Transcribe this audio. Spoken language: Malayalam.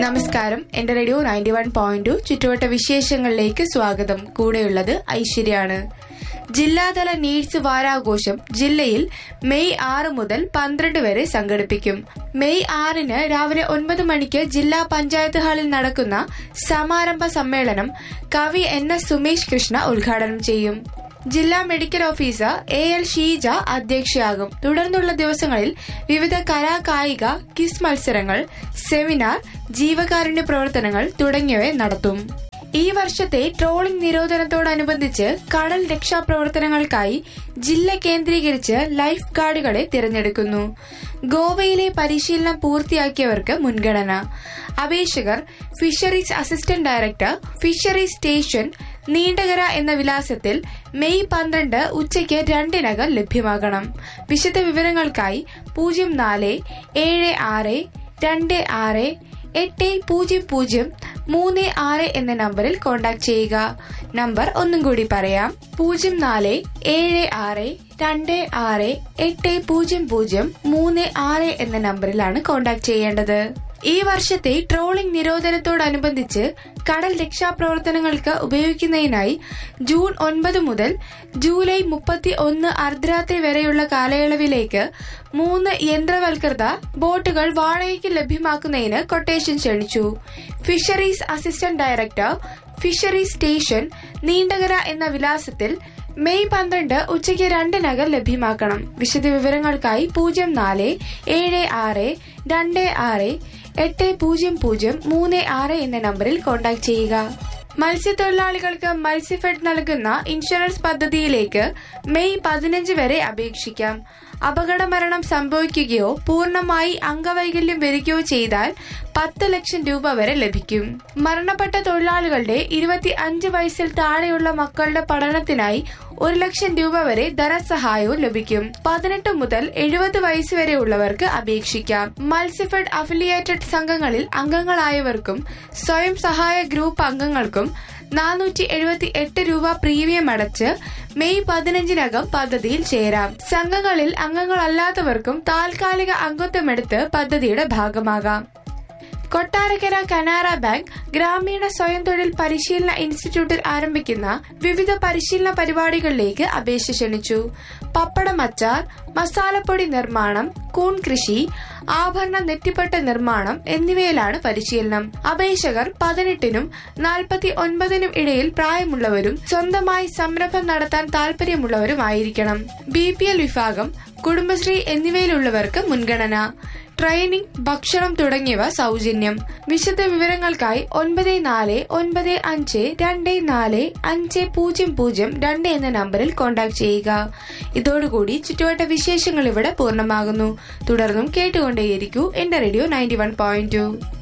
നമസ്കാരം എന്റെ radio ninety one point two ചുറ്റുവട്ട വിശേഷങ്ങളിലേക്ക് സ്വാഗതം കൂടെയുള്ളത് ഐശ്വര്യാണ് ജില്ലാതല നീഡ്സ് വാരാഘോഷം ജില്ലയിൽ മെയ് ആറ് മുതൽ പന്ത്രണ്ട് വരെ സംഘടിപ്പിക്കും മെയ് ആറിന് രാവിലെ ഒൻപത് മണിക്ക് ജില്ലാ പഞ്ചായത്ത് ഹാളിൽ നടക്കുന്ന സമാരംഭ സമ്മേളനം കവി എൻ എസ് സുമേഷ് കൃഷ്ണ ഉദ്ഘാടനം ചെയ്യും ജില്ലാ medical officer A L Sheeja അധ്യക്ഷയാകും തുടർന്നുള്ള ദിവസങ്ങളിൽ വിവിധ കലാകായിക കിസ് മത്സരങ്ങൾ സെമിനാർ ജീവകാരുണ്യ പ്രവർത്തനങ്ങൾ തുടങ്ങിയവ നടത്തും ഈ വർഷത്തെ ട്രോളിംഗ് നിരോധനത്തോടനുബന്ധിച്ച് കടൽ രക്ഷാപ്രവർത്തനങ്ങൾക്കായി ജില്ല കേന്ദ്രീകരിച്ച് ലൈഫ് ഗാർഡുകളെ തിരഞ്ഞെടുക്കുന്നു ഗോവയിലെ പരിശീലനം പൂർത്തിയാക്കിയവർക്ക് മുൻഗണന അപേക്ഷകർ fisheries assistant director fisheries station Neendakara എന്ന വിലാസത്തിൽ മെയ് പന്ത്രണ്ട് ഉച്ചയ്ക്ക് രണ്ടിനകം ലഭ്യമാകണം വിശദ വിവരങ്ങൾക്കായി പൂജ്യം നാല് ഏഴ് ആറ് രണ്ട് ആറ് എട്ട് പൂജ്യം പൂജ്യം മൂന്ന് ആറ് എന്ന നമ്പറിൽ കോൺടാക്ട് ചെയ്യുക നമ്പർ ഒന്നും കൂടി പറയാം പൂജ്യം നാല് ഏഴ് ആറ് രണ്ട് ആറ് എട്ട് പൂജ്യം പൂജ്യം മൂന്ന് ആറ് എന്ന നമ്പറിലാണ് കോൺടാക്ട് ചെയ്യേണ്ടത് ഈ വർഷത്തെ ട്രോളിംഗ് നിരോധനത്തോടനുബന്ധിച്ച് കടൽ രക്ഷാപ്രവർത്തനങ്ങൾക്ക് ഉപയോഗിക്കുന്നതിനായി ജൂൺ ഒൻപത് മുതൽ ജൂലൈ മുപ്പത്തി ഒന്ന് അർദ്ധരാത്രി വരെയുള്ള കാലയളവിലേക്ക് മൂന്ന് യന്ത്രവൽകൃത ബോട്ടുകൾ വാടകയ്ക്ക് ലഭ്യമാക്കുന്നതിന് കൊട്ടേഷൻ ക്ഷണിച്ചു fisheries assistant director fisheries station Neendakara എന്ന വിലാസത്തിൽ മെയ് പന്ത്രണ്ട് ഉച്ചയ്ക്ക് രണ്ടിനകം ലഭ്യമാക്കണം വിശദ വിവരങ്ങൾക്കായി പൂജ്യം നാല് ഏഴ് ആറ് രണ്ട് ആറ് എട്ട് പൂജ്യം പൂജ്യം മൂന്ന് ആറ് എന്ന നമ്പറിൽ കോൺടാക്ട് ചെയ്യുക മത്സ്യത്തൊഴിലാളികൾക്ക് മത്സ്യഫെഡ് നൽകുന്ന ഇൻഷുറൻസ് പദ്ധതിയിലേക്ക് മെയ് പതിനഞ്ച് വരെ അപേക്ഷിക്കാം അപകട മരണം സംഭവിക്കുകയോ പൂർണ്ണമായി അംഗവൈകല്യം വരികയോ ചെയ്താൽ പത്ത് ലക്ഷം രൂപ വരെ ലഭിക്കും മരണപ്പെട്ട തൊഴിലാളികളുടെ ഇരുപത്തി അഞ്ച് വയസ്സിൽ താഴെയുള്ള മക്കളുടെ പഠനത്തിനായി ഒരു ലക്ഷം രൂപ വരെ ധനസഹായവും ലഭിക്കും പതിനെട്ട് മുതൽ എഴുപത് വയസ്സ് വരെ ഉള്ളവർക്ക് അപേക്ഷിക്കാം മത്സ്യഫെഡ് അഫിലിയേറ്റഡ് സംഘങ്ങളിൽ അംഗങ്ങളായവർക്കും സ്വയം സഹായ ഗ്രൂപ്പ് അംഗങ്ങൾക്കും നാനൂറ്റി എഴുപത്തി എട്ട് രൂപ പ്രീമിയം അടച്ച് മെയ് പതിനഞ്ചിനകം പദ്ധതിയിൽ ചേരാം സംഘങ്ങളിൽ അംഗങ്ങളല്ലാത്തവർക്കും താൽക്കാലിക അംഗത്വമെടുത്ത് പദ്ധതിയുടെ ഭാഗമാകാം കൊട്ടാരക്കര കനാറ ബാങ്ക് ഗ്രാമീണ സ്വയം തൊഴിൽ പരിശീലന ഇൻസ്റ്റിറ്റ്യൂട്ടിൽ ആരംഭിക്കുന്ന വിവിധ പരിശീലന പരിപാടികളിലേക്ക് അപേക്ഷ ക്ഷണിച്ചു പപ്പടം അച്ചാർ മസാലപ്പൊടി നിർമ്മാണം കൂൺ കൃഷി ആഭരണ നെറ്റിപ്പട്ട നിർമ്മാണം എന്നിവയിലാണ് പരിശീലനം അപേക്ഷകർ പതിനെട്ടിനും നാൽപ്പത്തി ഒൻപതിനും ഇടയിൽ പ്രായമുള്ളവരും സ്വന്തമായി സംരംഭം നടത്താൻ താല്പര്യമുള്ളവരുമായിരിക്കണം ബി പി എൽ വിഭാഗം കുടുംബശ്രീ എന്നിവയിലുള്ളവർക്ക് മുൻഗണന ട്രെയിനിംഗ് ഭക്ഷണം തുടങ്ങിയവ സൗജന്യം വിശദ വിവരങ്ങൾക്കായി ഒൻപത് നാല് ഒൻപത് അഞ്ച് രണ്ട് നാല് അഞ്ച് പൂജ്യം പൂജ്യം രണ്ട് എന്ന നമ്പറിൽ കോൺടാക്ട് ചെയ്യുക ഇതോടുകൂടി ചുറ്റുവട്ട വിശേഷങ്ങൾ ഇവിടെ പൂർണ്ണമാകുന്നു തുടർന്നും കേട്ടുകൊണ്ടേയിരിക്കൂ എന്റെ radio ninety one point to